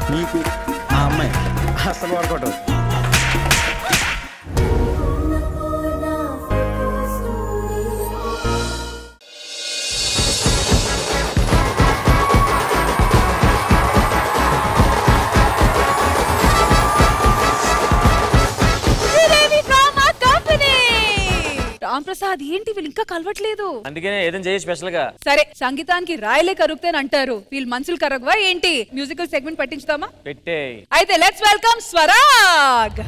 నీకు ఆ అమ్మాయి అసలు workout Sridevi drama company Ram Prasad ఏంటి వీళ్ళు ఇంకా కలవట్లేదు అందుకనే ఏదైనా చేయి స్పెషల్ గా సరే సంగీతానికి రాయలే కరుగుతానంటారు వీళ్ళు మనుషులు కరగవా ఏంటి మ్యూజికల్ సెగ్మెంట్ పట్టించుదామా పెట్టే అయితే లెట్స్ వెల్కమ్ స్వరాగ్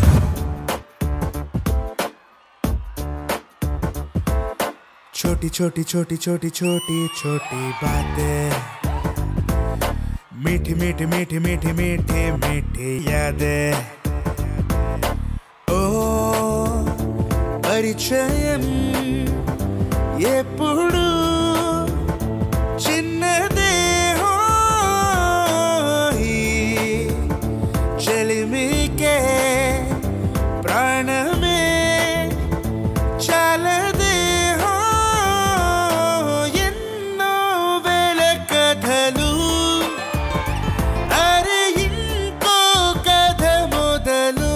छोटी छोटी छोटी छोटी छोटी छोटी बातें मीठी मीठी मीठी मीठी मीठी मीठी यादें ఓ పరిచయం ఎప్పుడు చిన్నదే హోయి చెలిమికే ప్రాణమే చాలదే హో ఎన్నో వేల కథలు అరే ఇంకో కథ మొదలు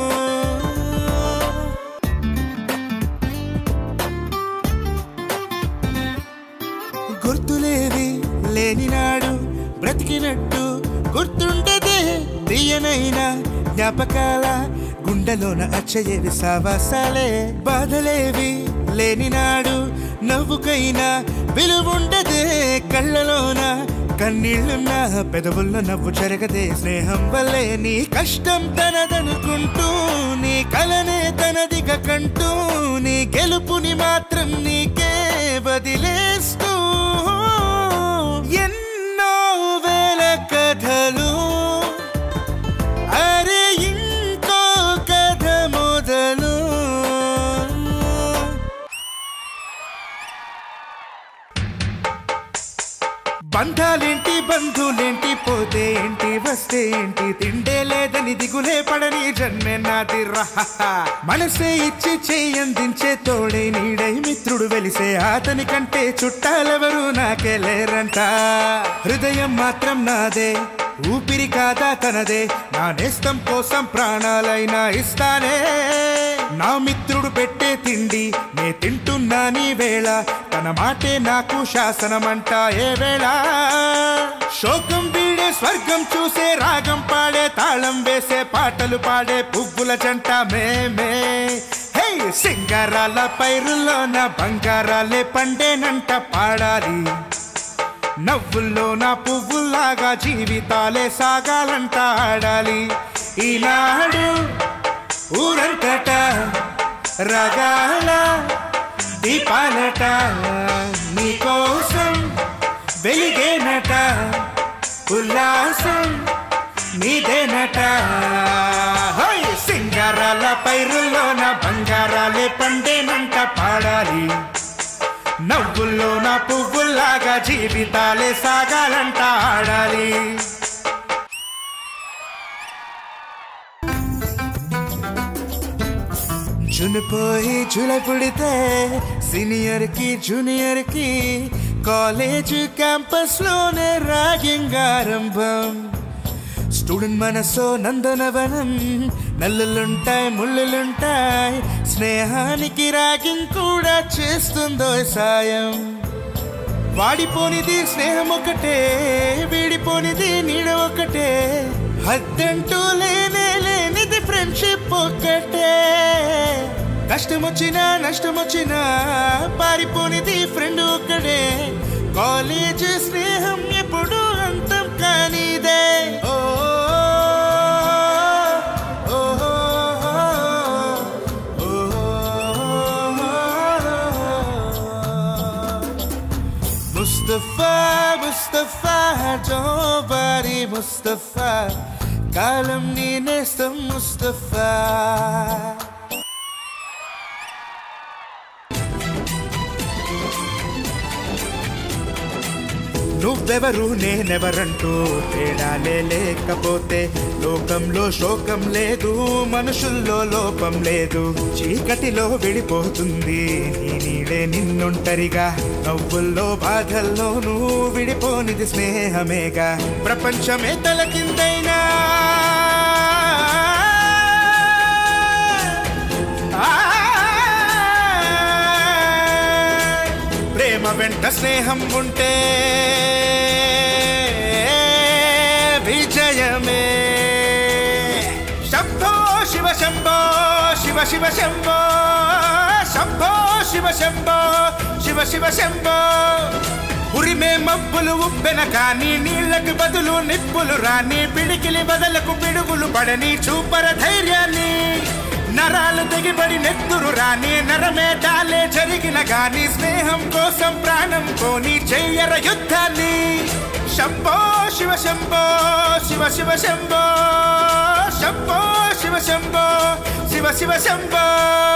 గుర్తులేవి లేనినాడు బ్రతికినట్టు గుర్తుండదే తీయనైన జ్ఞాపకాల గుండెలోన అచ్చయేవి సావాసాలే బాధలేవి లేనినాడు నవ్వుకైనా విలువుండదే కళ్ళలోన కన్నీళ్లున్నా పెదవుల్లో నవ్వు చెరగదే స్నేహం వల్లే నీ కష్టం తనదనుకుంటూ నీ కలనే తనదిగా కంటూ నీ గెలుపుని మాత్రం నీకే వదిలేస్తూ ఎన్నో వేల కథలు అరే ఇంకో కథ మొదలు బంధాలేంటి బంధులేంటి పోతే ఏంటి వస్తే ఏంటి తిండే లేదని దిగులే పడని జన్మే నాది రహహ. మనసే ఇచ్చి చేయందించే తోడే నీడై మిత్రుడు వెలిసే అతని కంటే చుట్టాలెవరు నాకే లేరంట హృదయం మాత్రం నాదే ఊపిరి కాదా తనదే నా నేస్తం కోసం ప్రాణాలైనా ఇస్తానే నా మిత్రుడు పెట్టే తిండి నే తింటున్నా నీ వేళ తన మాటే నాకు శాసనమంట ఏ వేళ శోకం వీడే స్వర్గం చూసే రాగం పాడే తాళం వేసే పాటలు పాడే పువ్వుల జంట మేమే హే సింగారాల పైరులోన బంగారాలే పండేనంట పాడాలి నవ్వుల్లో నా పువ్వుల్లాగా జీవితాలే సాగాలంట ఆడాలి ఈనాడు ఊరంతట రగాల దీపాలట నీకోసం వెలిగేనట ఉల్లాసం నీదేనట హోయ్! సింగారాల పైరుల్లోన బంగారాలే పండేనంట పాడాలి నవ్వుల్లో నా పువ్వుల్లాగా జీవితాలే సాగాలంట ఆడాలి జునిపోయి జులై పుడితే సీనియర్ కి జూనియర్ కి కాలేజ్ క్యాంపస్ లోనే ర్యాగింగ్ ఆరంభం స్టూడెంట్ మనసో నందనవనం నల్లులుంటాయి ముళ్ళులుంటాయి స్నేహానికి ర్యాగింగ్ కూడా చేస్తుందో సాయం వాడిపోనిది స్నేహం ఒకటే వీడిపోనిది నీడ ఒకటే హద్దంటూ లేనే లేనిది ఫ్రెండ్షిప్ ఒకటే కష్టం వచ్చినా నష్టం వచ్చినా పారిపోనిది ఫ్రెండ్ ఒక్కడే కాలేజ్ స్నేహం ఎప్పుడు అంతం కానిదే ఓ ఓ, ఓ, ఓ. ముస్తఫా ముస్తఫా జోబారి ముస్తఫా కాలం నీ నేస్తం ముస్తఫా నువ్వెవరు నేనెవరంటూ తేడాలే లేకపోతే లోకంలో శోకం లేదు మనుషుల్లో లోపం లేదు చీకటిలో విడిపోతుంది నీ నీడే నిన్నుంటరిగా నవ్వుల్లో బాధల్లోనూ విడిపోనిది స్నేహమేగా ప్రపంచమే తలకిందైనా ప్రేమ వెంట స్నేహం ఉంటే విజయమే శంభో శివ శంభో శివ శివ శంభో శంభో శివ శంభో శివ శివ శంభో ఉరిమే మబ్బులు ఉప్పెన కానీ నీళ్ళకి బదులు నిప్పులు రాని పిడికిలి బదలకు పిడుగులు పడని చూపర ధైర్యాన్ని నరాలు తెగిబడి నెత్తురు రాని నరమే డాలే జరిగిన గాని స్నేహం కోసం ప్రాణం కోని చెయ్యర యుద్ధాన్ని శంభో శివ శంభో శివ శివ శంభో శంభో శివ శంభో శివ శివ శంభో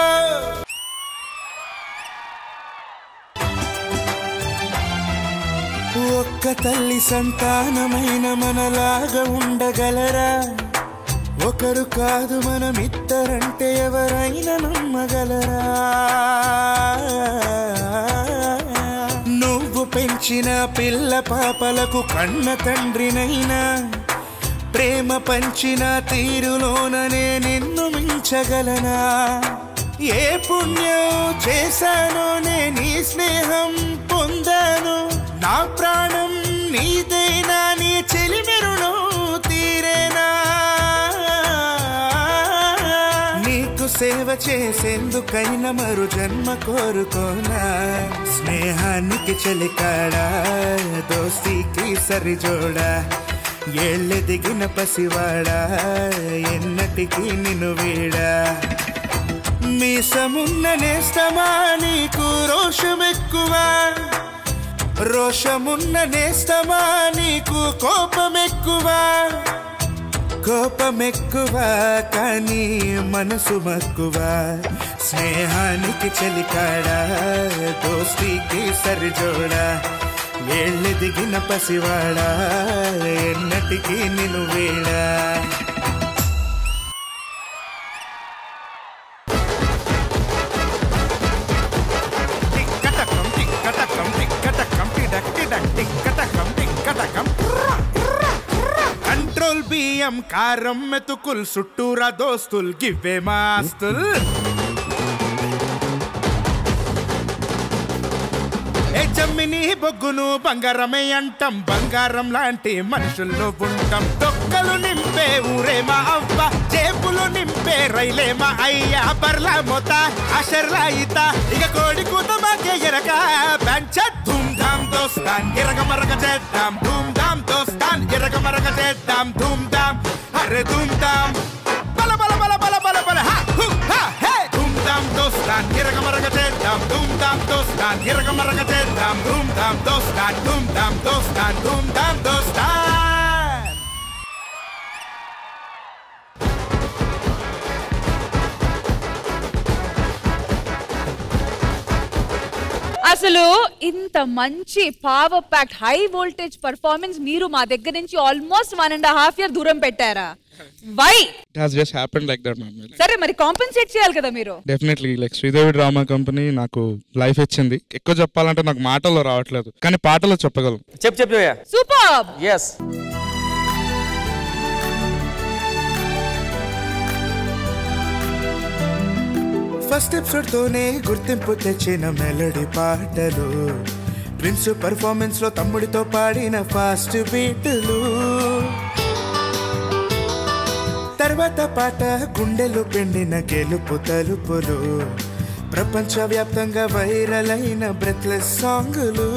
ఒక్క తల్లి సంతానమైన మనలాగా ఉండగలరా ఒకరు కాదు మనమిద్దరంటే ఎవరైనా నమ్మగలరా నువ్వు పెంచిన పిల్ల పాపలకు కన్న తండ్రినైనా ప్రేమ పంచిన తీరులోననే నిన్ను మించగలనా ఏ పుణ్యం చేశానో నే నీ స్నేహం పొందాను నా ప్రాణం నీదైనా నీ చెలిమెరును తీరేనా నీకు సేవ చేసేందుకైనా మరు జన్మ కోరుకోనా స్నేహానికి చెలికాడా దోస్తీకి సరిజోడా ఏళ్ళె దిగిన పసివాడా ఎన్నటికి నిన్ను వీడా మీసమున్న నేస్తమా నీకు రోషమెక్కువ రోషమున్న నేస్తమా నీకు కోపమెక్కువ కోపమెక్కువ కానీ మనసు మక్కువ స్నేహానికి చలికాడా దోస్తీకి సరిజోడా ఏళ్ళు దిగిన పసివాడా ఎన్నటికీ నిన్ను వేడా టిక్కటకం టిక్కటకం టిక్కటకం టిడక్ టిడక్ టిక్కటకం టిక్కటకం కంట్రోల్ బియ్యం కారం మెతుకుల్ చుట్టూరా దోస్తుల్ గివ్వే మాస్తుల్ ఏ జమ్మిని బొగ్గును బంగారమే అంటాం బంగారం లాంటి మనుషుల్లో ఉంటాం తొక్కలు నింపే ఊరే మా అవ్వ జేబులు నింపే రైలే మా అయ్యా బర్లా మొత అషర్లా ఈత ఇక కోడి కూత మాకే ఎరక పంచ ధూమ్ ధామ్ దోస్తాన్ ఎరగ మరగ చేద్దాం ధూమ్ ధామ్ దోస్తాన్ ఎరగ మరగ చేద్దాం ధూమ్ ధామ్ అరే ధూమ్ ధామ్ బల బల బల బల బల బల హా హు హా హే ధూమ్ ధామ్ దోస్తాన్ ఎరగ మరగ చేద్దాం ధూమ్ ధామ్ దోస్తాన్ ఎరగ మరగ చేద్దాం ధూమ్ ధామ్ దోస్తాన్ ధూమ్ ధామ్ దోస్తాన్ ధూమ్ ధామ్ దోస్తాన్ అసలు ఇంత మంచి power packed high voltage performance మీరు మా దగ్గర నుంచి almost one and half year దూరం పెట్టారా why It has just happened like that, ma'am. సరే మరి కాంపెన్సేట్ చేయాలి కదా మీరు definitely like Sridevi drama company నాకు లైఫ్ ఇచ్చింది ఎక్కువ చెప్పాలంటే నాకు మాటల్లో రావట్లేదు కానీ పాటలో చెప్పగలను చెప్పు చెప్పు సూపర్ ఎస్ ఫస్ట్ ఎపిసోడ్ తోనే గుర్తింపు తెచ్చిన మెలడీ పాటలు ట్విన్స్ పర్ఫార్మెన్స్ లో తమ్ముడితో పాడిన ఫాస్ట్ బీటులు తర్వాత పాట గుండెలు పిండిన గెలుపు తలుపులు ప్రపంచవ్యాప్తంగా వైరల్ అయిన బ్రెత్లెస్ సాంగులు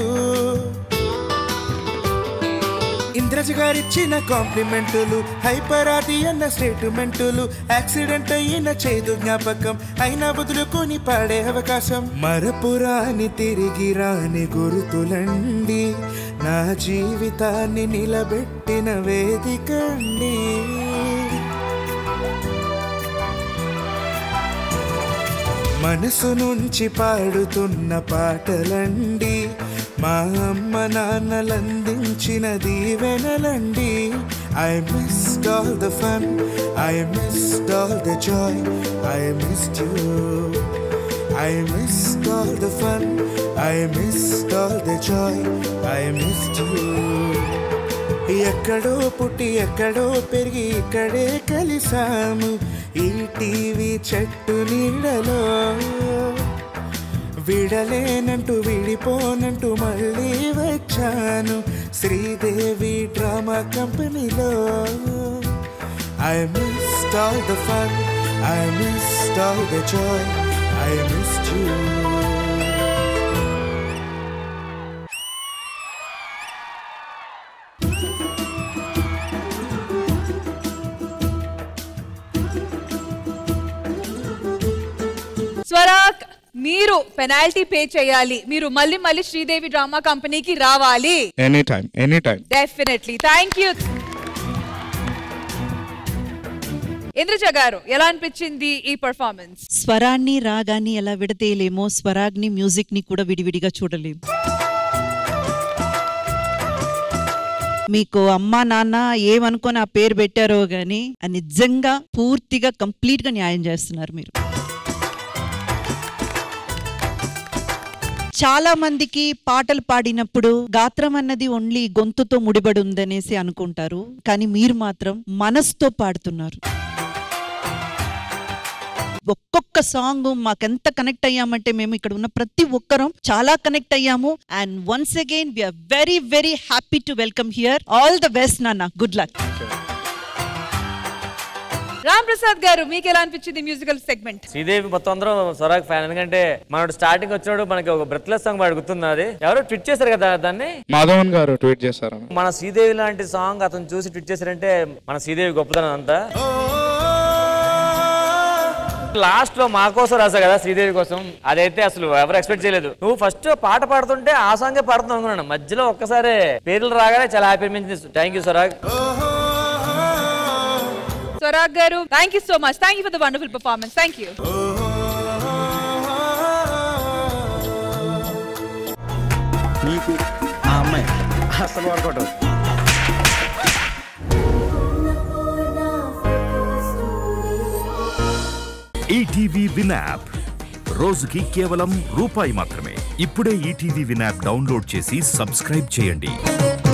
ఇంద్రజ గారిచ్చిన కాంప్లిమెంటులు హైపరాది అన్న స్టేట్మెంటులు యాక్సిడెంట్ అయిన చేదు జ్ఞాపకం అయినా వదులుకొని పాడే అవకాశం మరపురాని తిరిగి రాని గుర్తులండి నా జీవితాన్ని నిలబెట్టిన వేదికండి మనసు నుంచి పాడుతున్న పాటలండి మా అమ్మ నాన్నలందించిన దీవెనలండి I missed all the fun I missed all the joy I missed you I missed all the fun, I missed all the joy, I missed you. ఎక్కడో పుట్టి ఎక్కడో పెరిగి ఇక్కడే కలిసాము ఈ టీవీ చెట్టు నీడలో విడలేనంటూ విడిపోనంటూ మళ్ళీ వచ్చాను శ్రీదేవి డ్రామా కంపెనీలో I missed all the fun, I missed all the joy, I missed you. Swarag మీరు పెనాల్టీ పే చేయాలి మీరు మళ్ళీ మళ్ళీ శ్రీదేవి డ్రామా కంపెనీకి రావాలి any time any time definitely thank you Indraja garu ఎలా అనిపించింది ఈ పర్ఫార్మెన్స్ స్వరాన్ని రాగాన్ని ఎలా విడతీయలేమో స్వరాగ్ని మ్యూజిక్ ని కూడా విడివిడిగా చూడలేము మీకు అమ్మా నాన్న ఏమనుకొని ఆ పేరు పెట్టారో గాని ఆ నిజంగా పూర్తిగా కంప్లీట్ గా న్యాయం చేస్తున్నారు మీరు చాలా మందికి పాటలు పాడినప్పుడు గాత్రం అన్నది ఓన్లీ గొంతుతో ముడిపడి ఉందనేసి అనుకుంటారు కానీ మీరు మాత్రం మనసుతో పాడుతున్నారు ఒక్కొక్క సాంగ్ మాకెంత కనెక్ట్ అయ్యామంటే మేము ఇక్కడ ఉన్న ప్రతి ఒక్కరం చాలా కనెక్ట్ అయ్యాము and once again we are very very happy to welcome here all the best నాన్న గుడ్ లక్ రామ్ ప్రసాద్ గారు మీకు ఎలా అనిపించింది మ్యూజికల్ సెగ్మెంట్ శ్రీదేవి మొత్తం అందరం స్వరాగ్ ఫ్యాన్ ఎందుకంటే మనోడు స్టార్టింగ్ వచ్చినప్పుడు మనకి ఒక బ్రెత్లెస్ సాంగ్ పాడు గుర్తుంది అది ఎవరో ట్విట్ చేశారు కదా దాన్ని మాధవన్ గారు ట్వీట్ చేశారు మన శ్రీదేవి లాంటి సాంగ్ అతను చూసి ట్విట్ చేశారంటే మన శ్రీదేవి గొప్పతనం అంతా లాస్ట్ లో మా కోసం రాసా కదా శ్రీదేవి కోసం అదైతే అసలు ఎవరు ఎక్స్పెక్ట్ చేయలేదు నువ్వు ఫస్ట్ పాట పాడుతుంటే ఆ సాంగే పాడుతున్నావు అనుకున్నాను మధ్యలో ఒక్కసారి పేర్లు రాగానే చాలా హ్యాపీ అనిపించింది thank you Swarag Swarag garu thank you so much thank you for the wonderful performance thank you నీకు ఆ అమ్మాయి అసలు వర్కౌట్ ఈటీవీ విన్ యాప్ రోజుకి కేవలం రూపాయి మాత్రమే ఇప్పుడే ఈటీవీ విన్ యాప్ డౌన్లోడ్ చేసి సబ్స్క్రైబ్ చేయండి